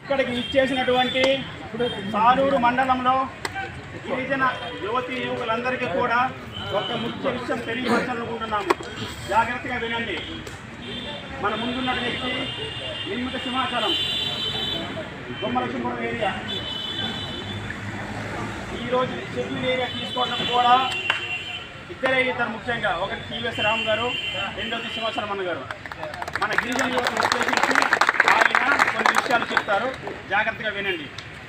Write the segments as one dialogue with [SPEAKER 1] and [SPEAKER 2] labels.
[SPEAKER 1] ఇక్కడికి ఇచ్చేసినటువంటి సాలూరు మండలంలో గిరిజన యువతి యువకులందరికీ కూడా ఒక ముఖ్య విషయం తెలియపరచాలనుకుంటున్నాము జాగ్రత్తగా వినండి మన ముందున్న వ్యక్తి నిర్మిత సింహాచలం బొమ్మలక్ష్మీపురం ఏరియా ఈరోజు షెడ్యూల్ ఏరియా తీసుకోవడం కూడా ఇద్దరే ఇద్దరు ముఖ్యంగా ఒకటి టీవీఎస్ రామ్ గారు రెండోది సింహాచలం అన్న గారు మన గిరిజన యువతను ఉద్దేశించి ఆయన కొన్ని విషయాలు చెప్తారు జాగ్రత్తగా వినండి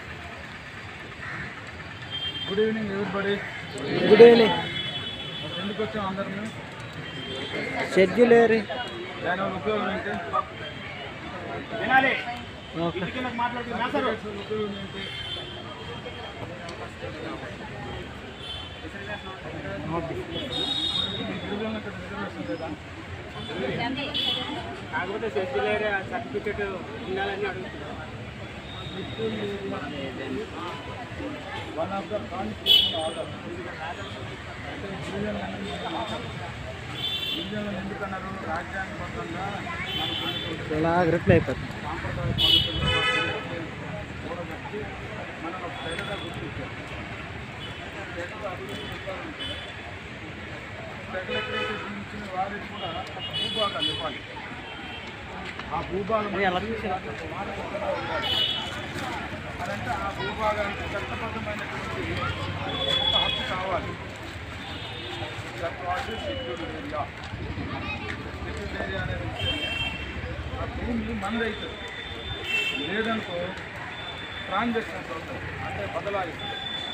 [SPEAKER 2] గుడ్ ఈవినింగ్ ఎవరిబడి
[SPEAKER 3] గుడ్ ఈవినింగ్
[SPEAKER 2] ఎందుకు వచ్చాం అందరం
[SPEAKER 3] షెడ్యూల్ ఏరి
[SPEAKER 2] దానివల్ల ఉపయోగం ఏంటి
[SPEAKER 1] వినాలి
[SPEAKER 3] ఓకే
[SPEAKER 1] ఇంటికి మాట్లాడుతున్నా సార్
[SPEAKER 2] ఉపయోగం ఏంటి గిరిజనులకు ఇక్కడ రిజర్వేషన్ లేదా
[SPEAKER 1] కాకపోతే షెడ్యూల్ ఏరియా సర్టిఫికెట్ ఉండాలని అడుగుతున్నాను
[SPEAKER 2] one of the constitution order అంటే గిరిజనులను గిరిజనులను ఎందుకన్నారు రాజ్యాంగబద్ధంగా మనకు
[SPEAKER 3] ఇలా రిప్లై అయిపోతుంది
[SPEAKER 2] సాంప్రదాయ పద్ధతుల్లో కూడగట్టి మనం ఒక తెగగా గుర్తించారు తెగగా అభివృద్ధి చెప్పాలంటే తెగలు ఎక్కడైతే జీవించిన వారికి కూడా ఒక భూభాగాలు ఇవ్వాలి ఆ భూభాగం మానవకుండా ఉండాలి అదంటే ఆ భూభాగానికి చట్టబద్ధమైనటువంటి ఒక హక్కు కావాలి that what is schedule area schedule area అనేది విషయమే ఆ భూమి మందవుతుంది లేదనుకో ట్రాన్సాక్షన్స్ అవుతాయి అంటే బదలాయిస్తుంది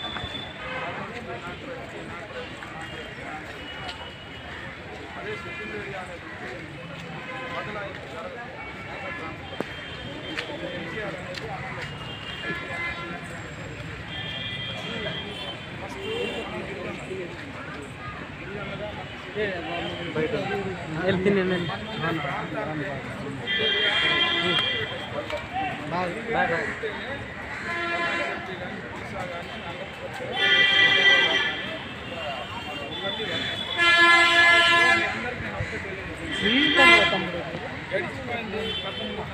[SPEAKER 2] అదే షెడ్యూల్ ఏరియా అనేది బదలాయింపు జరగదు ఎన్టీఆర్ అనేది అమలు
[SPEAKER 3] వెళ్తున్నాను
[SPEAKER 2] గడిచిపోయింది గతంలో